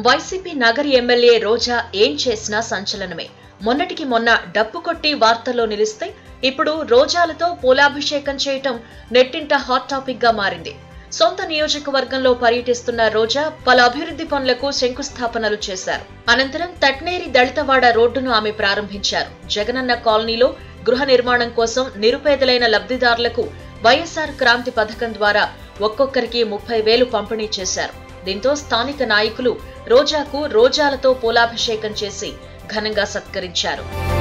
YCP Nagari MLA రోజా ఏం చేసినా సంచలనమే మొన్నటికి మొన్న డప్పు కొట్టి వార్తల్లో నిలిస్తే ఇప్పుడు రోజాలతో పూలాభిషేకం చేయటం నెట్టింట హాట్ టాపిక్ గా మారింది సొంత నియోజకవర్గంలో పర్యటిస్తున్న రోజా పలు అభివృద్ధి పనులకు శంకుస్థాపనలు చేశారు అనంతరం తట్నేరి దళితవాడ రోడ్డును ఆమె ప్రారంభించారు జగనన్న కాలనీలో గృహ నిర్మాణం కోసం నిరుపేదలైన లబ్ధిదారులకు వైఎస్ఆర్ క్రాంతి పథకం ద్వారా ఒక్కొక్కరికి ముప్పై వేలు పంపిణీ చేశారు దీంతో స్థానిక నాయకులు రోజాకు రోజాలతో పూలాభిషేకం చేసి ఘనంగా సత్కరించారు